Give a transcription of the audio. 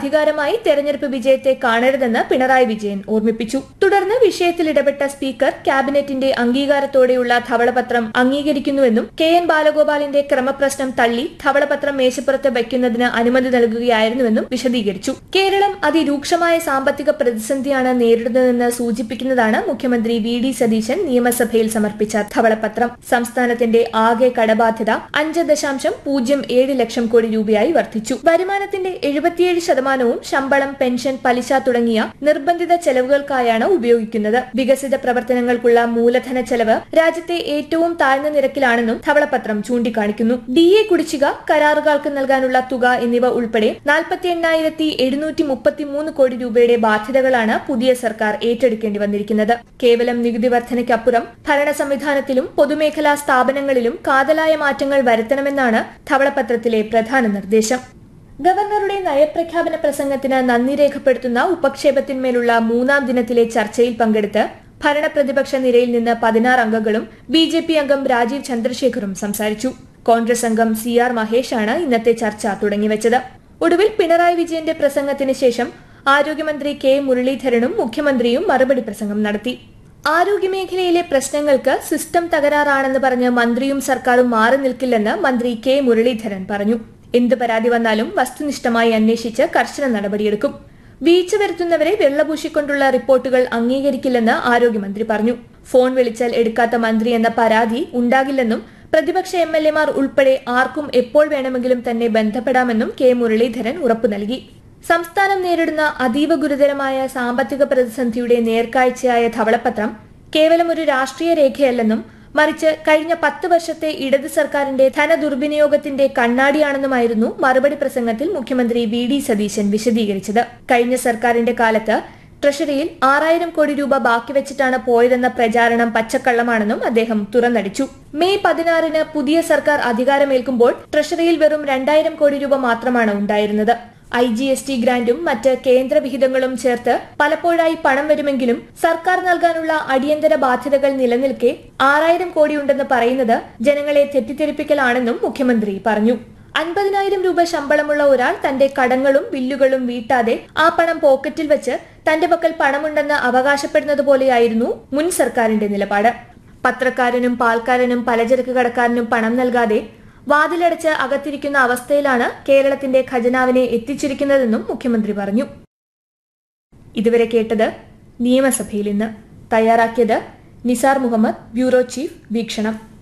അധികാരമായി തെരഞ്ഞെടുപ്പ് വിജയത്തെ കാണരുതെന്ന് പിണറായി വിജയൻ ഓർമ്മിപ്പിച്ചു തുടർന്ന് വിഷയത്തിൽ ഇടപെട്ട സ്പീക്കർ ക്യാബിനറ്റിന്റെ അംഗീകാരത്തോടെയുള്ള ധവളപത്രം അംഗീകരിക്കുന്നുവെന്നും കെ എൻ ബാലഗോപാലിന്റെ ക്രമപ്രശ്നം തള്ളി ധവളപത്രം മേശപ്പുറത്ത് വയ്ക്കുന്നതിന് അനുമതി നൽകുകയായിരുന്നുവെന്നും വിശദീകരിച്ചു കേരളം അതിരൂക്ഷമായ സാമ്പത്തിക പ്രതിസന്ധിയാണ് നേരിടുന്നതെന്ന് സൂചിപ്പിക്കുന്നതാണ് മുഖ്യമന്ത്രി വി ഡി സതീശൻ നിയമസഭയിൽ സമർപ്പിച്ച ധവളപത്രം സംസ്ഥാനത്തിന്റെ ആകെ കടബാധ്യത അഞ്ച് ദശാംശം പൂജ്യം ഏഴ് ലക്ഷം കോടി രൂപയായി വർദ്ധിച്ചു വരുമാനത്തിന്റെ എഴുപത്തിയേഴ് ശതമാനവും ശമ്പളം പെൻഷൻ പലിശ തുടങ്ങിയ നിർബന്ധിത ചെലവുകൾക്കായാണ് ഉപയോഗിക്കുന്നത് വികസിത പ്രവർത്തനങ്ങൾക്കുള്ള മൂലധന ചെലവ് രാജ്യത്തെ ഏറ്റവും താഴ്ന്ന നിരക്കിലാണെന്നും ധവളപത്രം ചൂണ്ടിക്കാണിക്കുന്നു ഡി എ കുടിശ്ശിക കരാറുകാർക്ക് നൽകാനുള്ള തുക എന്നിവ ഉൾപ്പെടെ നാൽപ്പത്തി എണ്ണായിരത്തി എഴുന്നൂറ്റി മുപ്പത്തിമൂന്ന് കോടി രൂപയുടെ ബാധ്യതകളാണ് പുതിയ സർക്കാർ ഏറ്റെടുക്കേണ്ടി വന്നിരിക്കുന്നത് കേവലം നികുതി വർധനയ്ക്കപ്പുറം ഭരണ സംവിധാനത്തിലും പൊതുമേഖലാ സ്ഥാപനങ്ങളിലും കാതലായ മാറ്റങ്ങൾ വരുത്തണമെന്നാണ് ധവളപത്രത്തിലെ പ്രധാന നിർദ്ദേശം ഗവർണറുടെ നയപ്രഖ്യാപന പ്രസംഗത്തിന് നന്ദി രേഖപ്പെടുത്തുന്ന ഉപക്ഷേപത്തിന്മേലുള്ള മൂന്നാം ദിനത്തിലെ ചർച്ചയിൽ പങ്കെടുത്ത് ഭരണ പ്രതിപക്ഷ നിരയിൽ നിന്ന് പതിനാറ് അംഗങ്ങളും ബി ജെ പി അംഗം രാജീവ് ചന്ദ്രശേഖറും സംസാരിച്ചു കോൺഗ്രസ് അംഗം സി ആർ മഹേഷാണ് ഇന്നത്തെ ചർച്ച തുടങ്ങിവെച്ചത് ഒടുവിൽ പിണറായി വിജയന്റെ പ്രസംഗത്തിന് ശേഷം ആരോഗ്യമന്ത്രി കെ മുരളീധരനും മുഖ്യമന്ത്രിയും മറുപടി പ്രസംഗം നടത്തി ആരോഗ്യമേഖലയിലെ പ്രശ്നങ്ങൾക്ക് സിസ്റ്റം തകരാറാണെന്ന് പറഞ്ഞ് മന്ത്രിയും സർക്കാരും മാറി നിൽക്കില്ലെന്ന് മന്ത്രി കെ മുരളീധരൻ പറഞ്ഞു എന്ത് പരാതി വന്നാലും വസ്തുനിഷ്ഠമായി അന്വേഷിച്ച് കർശന നടപടിയെടുക്കും വീഴ്ച വരുത്തുന്നവരെ വെള്ളപൂശിക്കൊണ്ടുള്ള റിപ്പോർട്ടുകൾ അംഗീകരിക്കില്ലെന്ന് ആരോഗ്യമന്ത്രി പറഞ്ഞു ഫോൺ വിളിച്ചാൽ എടുക്കാത്ത മന്ത്രി എന്ന പരാതി ഉണ്ടാകില്ലെന്നും പ്രതിപക്ഷ എം എൽ എമാർ ഉൾപ്പെടെ ആർക്കും എപ്പോൾ വേണമെങ്കിലും തന്നെ ബന്ധപ്പെടാമെന്നും കെ മുരളീധരൻ ഉറപ്പു നൽകി സംസ്ഥാനം നേരിടുന്ന അതീവ ഗുരുതരമായ സാമ്പത്തിക പ്രതിസന്ധിയുടെ നേർക്കാഴ്ചയായ ധവളപത്രം കേവലം ഒരു രാഷ്ട്രീയ രേഖയല്ലെന്നും മറിച്ച് കഴിഞ്ഞ പത്ത് വർഷത്തെ ഇടത് സർക്കാരിന്റെ ധനദുർവിനിയോഗത്തിന്റെ കണ്ണാടിയാണെന്നുമായിരുന്നു മറുപടി പ്രസംഗത്തിൽ മുഖ്യമന്ത്രി വി ഡി സതീശൻ വിശദീകരിച്ചത് കഴിഞ്ഞ സർക്കാരിന്റെ കാലത്ത് ട്രഷറിയിൽ ആറായിരം കോടി രൂപ ബാക്കി വെച്ചിട്ടാണ് പോയതെന്ന പ്രചാരണം പച്ചക്കള്ളമാണെന്നും അദ്ദേഹം തുറന്നടിച്ചു മെയ് പതിനാറിന് പുതിയ സർക്കാർ അധികാരമേൽക്കുമ്പോൾ ട്രഷറിയിൽ വെറും രണ്ടായിരം കോടി രൂപ മാത്രമാണ് ഉണ്ടായിരുന്നത് ഐ ജി എസ് ടി ഗ്രാന്റും മറ്റ് കേന്ദ്ര വിഹിതങ്ങളും ചേർത്ത് പലപ്പോഴായി പണം വരുമെങ്കിലും സർക്കാർ നൽകാനുള്ള അടിയന്തര ബാധ്യതകൾ നിലനിൽക്കെ ആറായിരം കോടിയുണ്ടെന്ന് പറയുന്നത് ജനങ്ങളെ തെറ്റിദ്ധരിപ്പിക്കലാണെന്നും മുഖ്യമന്ത്രി പറഞ്ഞു അൻപതിനായിരം രൂപ ശമ്പളമുള്ള ഒരാൾ തന്റെ കടങ്ങളും ബില്ലുകളും വീട്ടാതെ ആ പണം പോക്കറ്റിൽ വെച്ച് തന്റെ പക്കൽ പണമുണ്ടെന്ന് അവകാശപ്പെടുന്നത് പോലെയായിരുന്നു മുൻ സർക്കാരിന്റെ നിലപാട് പത്രക്കാരനും പാൽക്കാരനും പലചരക്ക് കടക്കാരനും പണം നൽകാതെ വാതിലടച്ച് അകത്തിരിക്കുന്ന അവസ്ഥയിലാണ് കേരളത്തിന്റെ ഖജനാവിനെ എത്തിച്ചിരിക്കുന്നതെന്നും മുഖ്യമന്ത്രി പറഞ്ഞു ഇതുവരെ കേട്ടത് നിയമസഭയിൽ ഇന്ന് തയ്യാറാക്കിയത് നിസാർ മുഹമ്മദ് ബ്യൂറോ ചീഫ് വീക്ഷണം